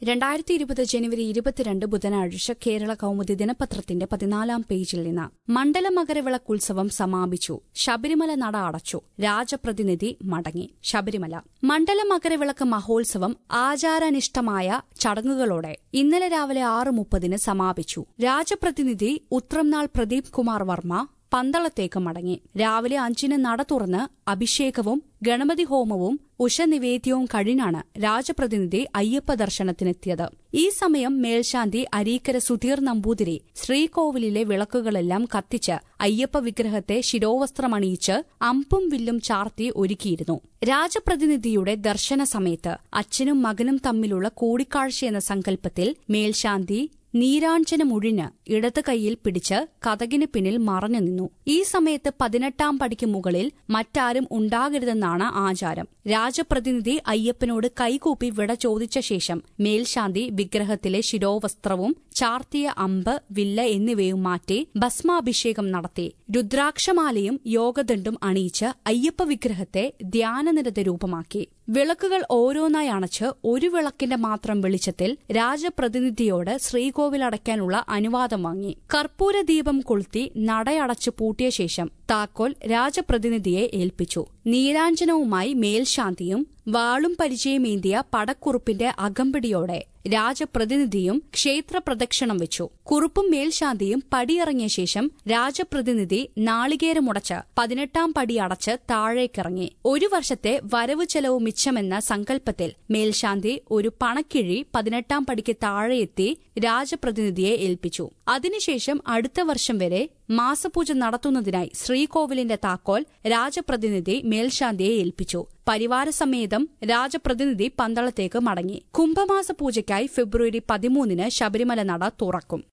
രണ്ടായിരത്തി ഇരുപത് ജനുവരി ഇരുപത്തിരണ്ട് ബുധനാഴ്ച കേരള കൗമുദി ദിനപത്രത്തിന്റെ പതിനാലാം പേജിൽ നിന്ന് മണ്ഡല മകരവിളക്കുത്സവം സമാപിച്ചു ശബരിമല നട അടച്ചു രാജപ്രതിനിധി മടങ്ങി ശബരിമല മണ്ഡല മകരവിളക്ക് മഹോത്സവം ആചാരാനിഷ്ഠമായ ചടങ്ങുകളോടെ ഇന്നലെ രാവിലെ ആറ് മുപ്പതിന് സമാപിച്ചു രാജപ്രതിനിധി ഉത്രംനാൾ പ്രദീപ് കുമാർ വർമ്മ പന്തളത്തേക്ക് മടങ്ങി രാവിലെ അഞ്ചിന് നട തുറന്ന് അഭിഷേകവും ഗണപതി ഹോമവും ഉഷനിവേദ്യവും കഴിഞ്ഞാണ് രാജപ്രതിനിധി അയ്യപ്പ ദർശനത്തിനെത്തിയത് ഈ സമയം മേൽശാന്തി അരീക്കര സുധീർ നമ്പൂതിരി ശ്രീകോവിലിലെ വിളക്കുകളെല്ലാം കത്തിച്ച് അയ്യപ്പ വിഗ്രഹത്തെ ശിരോവസ്ത്രമണിയിച്ച് അമ്പും വില്ലും ചാർത്തി ഒരുക്കിയിരുന്നു രാജപ്രതിനിധിയുടെ ദർശന സമയത്ത് അച്ഛനും മകനും തമ്മിലുള്ള കൂടിക്കാഴ്ചയെന്ന സങ്കല്പത്തിൽ മേൽശാന്തി നീരാഞ്ജനമൊഴിഞ്ഞ് ഇടത് കൈയിൽ പിടിച്ച് കഥകിന് പിന്നിൽ മറഞ്ഞു നിന്നു ഈ സമയത്ത് പതിനെട്ടാം പടിക്ക് മുകളിൽ മറ്റാരും ഉണ്ടാകരുതെന്നാണ് ആചാരം രാജപ്രതിനിധി അയ്യപ്പനോട് കൈകൂപ്പി വിട ചോദിച്ച ശേഷം മേൽശാന്തി വിഗ്രഹത്തിലെ ശിരോവസ്ത്രവും ചാർത്തിയ അമ്പ് വില്ല എന്നിവയും മാറ്റി ഭസ്മാഭിഷേകം നടത്തി രുദ്രാക്ഷമാലയും യോഗദണ്ഡും അണിയിച്ച് അയ്യപ്പ വിഗ്രഹത്തെ ധ്യാനനിരത രൂപമാക്കി വിളക്കുകൾ ഓരോന്നായി അണച്ച് ഒരു വിളക്കിന്റെ മാത്രം വെളിച്ചത്തിൽ രാജപ്രതിനിധിയോട് ശ്രീകോവിൽ അടയ്ക്കാനുള്ള അനുവാദം വാങ്ങി കർപ്പൂര ദീപം കൊളുത്തി നടയടച്ച് പൂട്ടിയ ശേഷം താക്കോൽ രാജപ്രതിനിധിയെ ഏൽപ്പിച്ചു നീരാഞ്ജനവുമായി മേൽശാന്തിയും വാളും പരിചയമേന്തിയ പടക്കുറുപ്പിന്റെ അകമ്പടിയോടെ രാജപ്രതിനിധിയും ക്ഷേത്ര പ്രദക്ഷിണം വെച്ചു കുറുപ്പും മേൽശാന്തിയും പടിയിറങ്ങിയ ശേഷം രാജപ്രതിനിധി നാളികേരമുടച്ച് പതിനെട്ടാം പടി അടച്ച് താഴേക്കിറങ്ങി ഒരു വർഷത്തെ വരവ് ചെലവ് മിച്ചമെന്ന സങ്കല്പത്തിൽ മേൽശാന്തി ഒരു പണക്കിഴി പതിനെട്ടാം പടിക്ക് താഴെയെത്തി രാജപ്രതിനിധിയെ ഏൽപ്പിച്ചു അതിനുശേഷം അടുത്ത വർഷം വരെ മാസപൂജ നടത്തുന്നതിനായി ശ്രീകോവിലിന്റെ താക്കോൽ രാജപ്രതിനിധി മേൽശാന്തിയെ ഏൽപ്പിച്ചു പരിവാരസമേതം രാജപ്രതിനിധി പന്തളത്തേക്ക് മടങ്ങി കുംഭമാസ പൂജയ്ക്കായി ഫെബ്രുവരി പതിമൂന്നിന് ശബരിമല നട തുറക്കും